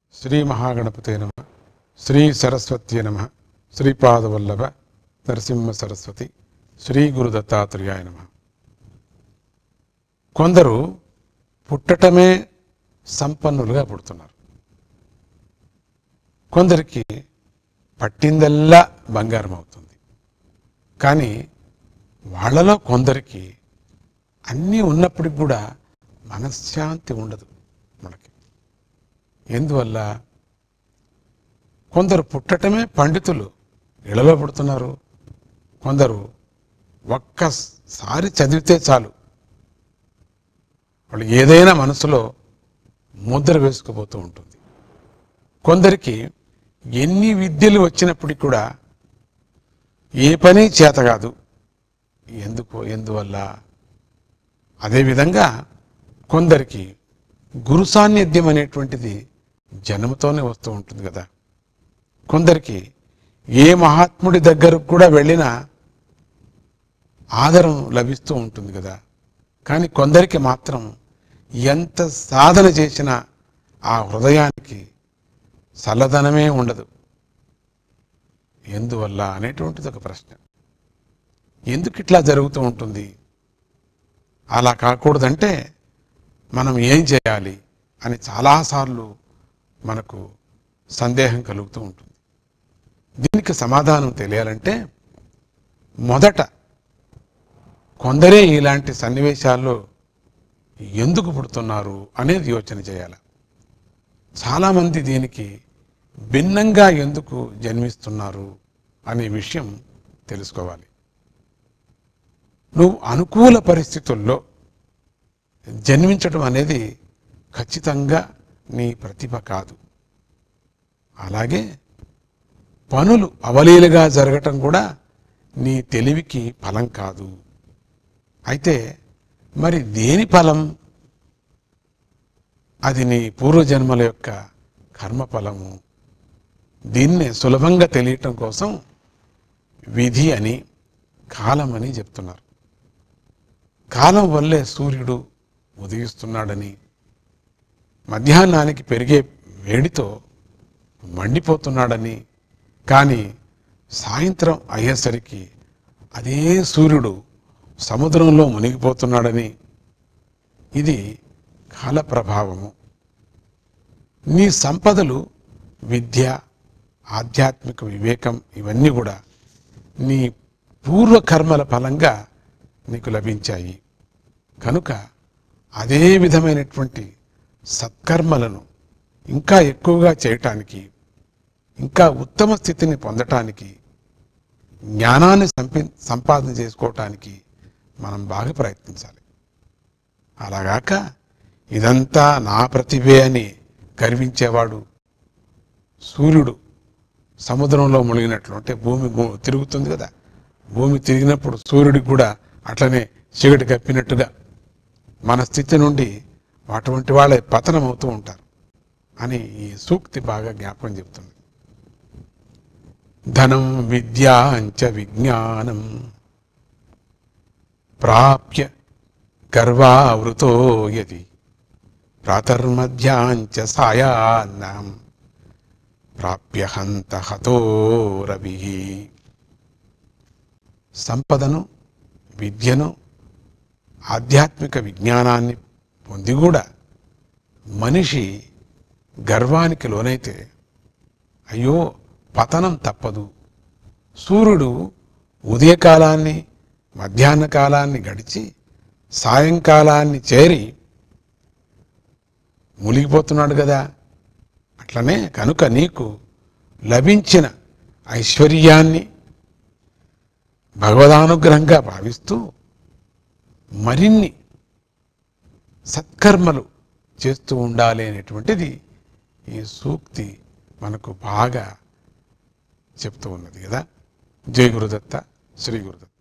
శ్రీ మహాగణపతే నమ శ్రీ సరస్వత్యే నమ శ్రీపాదవల్లభ నరసింహ సరస్వతి శ్రీ గురు దత్తాత్రేయాయ నమ కొందరు పుట్టటమే సంపన్నులుగా పుడుతున్నారు కొందరికి పట్టిందల్లా బంగారం అవుతుంది కానీ వాళ్ళలో కొందరికి అన్నీ ఉన్నప్పటికి కూడా మనశ్శాంతి ఉండదు మనకి ఎందువల్ల కొందరు పుట్టటమే పండితులు ఇళ్లలో పుడుతున్నారు కొందరు ఒక్కసారి చదివితే చాలు వాళ్ళు ఏదైనా మనసులో ముద్ర వేసుకుపోతూ ఉంటుంది కొందరికి ఎన్ని విద్యలు వచ్చినప్పటికి కూడా ఏ పని చేత కాదు ఎందుకు ఎందువల్ల అదేవిధంగా కొందరికి గురు సాన్నిధ్యం అనేటువంటిది జన్మతోనే వస్తూ ఉంటుంది కదా కొందరికి ఏ మహాత్ముడి దగ్గరకు కూడా వెళ్ళినా ఆదరం లభిస్తూ ఉంటుంది కదా కానీ కొందరికి మాత్రం ఎంత సాధన చేసినా ఆ హృదయానికి చల్లదనమే ఉండదు ఎందువల్ల అనేటువంటిది ఒక ప్రశ్న ఎందుకు ఇట్లా జరుగుతూ ఉంటుంది అలా కాకూడదంటే మనం ఏం చేయాలి అని చాలాసార్లు మనకు సందేహం కలుగుతూ ఉంటుంది దీనికి సమాధానం తెలియాలంటే మొదట కొందరే ఇలాంటి సన్నివేశాల్లో ఎందుకు పుడుతున్నారు అనేది యోచన చేయాలి చాలామంది దీనికి భిన్నంగా ఎందుకు జన్మిస్తున్నారు అనే విషయం తెలుసుకోవాలి నువ్వు అనుకూల పరిస్థితుల్లో జన్మించడం అనేది ఖచ్చితంగా నీ ప్రతిభ కాదు అలాగే పనులు అవలీలుగా జరగటం కూడా నీ తెలివికి ఫలం కాదు అయితే మరి దేని ఫలం అది నీ పూర్వజన్మల యొక్క కర్మఫలము దీన్నే సులభంగా తెలియటం కోసం విధి అని కాలం అని చెప్తున్నారు కాలం వల్లే సూర్యుడు ఉదయిస్తున్నాడని మధ్యాహ్నానికి పెరిగే వేడితో మండిపోతున్నాడని కానీ సాయంత్రం అయ్యేసరికి అదే సూర్యుడు సముద్రంలో మునిగిపోతున్నాడని ఇది కాల ప్రభావము నీ సంపదలు విద్య ఆధ్యాత్మిక వివేకం ఇవన్నీ కూడా నీ పూర్వకర్మల ఫలంగా నీకు లభించాయి కనుక అదే విధమైనటువంటి సత్కర్మలను ఇంకా ఎక్కువగా చేయటానికి ఇంకా ఉత్తమ స్థితిని పొందటానికి జ్ఞానాన్ని సంపి సంపాదన చేసుకోవటానికి మనం బాగా ప్రయత్నించాలి అలాగాక ఇదంతా నా ప్రతిభే అని గర్వించేవాడు సూర్యుడు సముద్రంలో మునిగినట్లు అంటే భూమి గు- తిరుగుతుంది కదా భూమి తిరిగినప్పుడు సూర్యుడికి కూడా అట్లనే చీకటి కప్పినట్టుగా మన స్థితి నుండి అటువంటి వాళ్ళే పతనం అవుతూ ఉంటారు అని ఈ సూక్తి బాగా జ్ఞాపకం చెప్తుంది ధనం విద్యాంచ విజ్ఞానం ప్రాప్య గర్వావృతో యది ప్రాతర్మధ్యాంచ సాయాన్నాం ప్రాప్య హంత హతో రవి సంపదను విద్యను ఆధ్యాత్మిక విజ్ఞానాన్ని పొంది కూడా మనిషి గర్వానికి లోనైతే అయ్యో పతనం తప్పదు సూర్యుడు ఉదయకాలాన్ని మధ్యాహ్న కాలాన్ని గడిచి సాయంకాలాన్ని చేరి మునిగిపోతున్నాడు కదా అట్లనే కనుక నీకు లభించిన ఐశ్వర్యాన్ని భగవదానుగ్రహంగా భావిస్తూ మరిన్ని సత్కర్మలు చేస్తూ ఉండాలి అనేటువంటిది ఈ సూక్తి మనకు బాగా చెప్తూ ఉన్నది కదా జై గురుదత్త శ్రీ గురుదత్త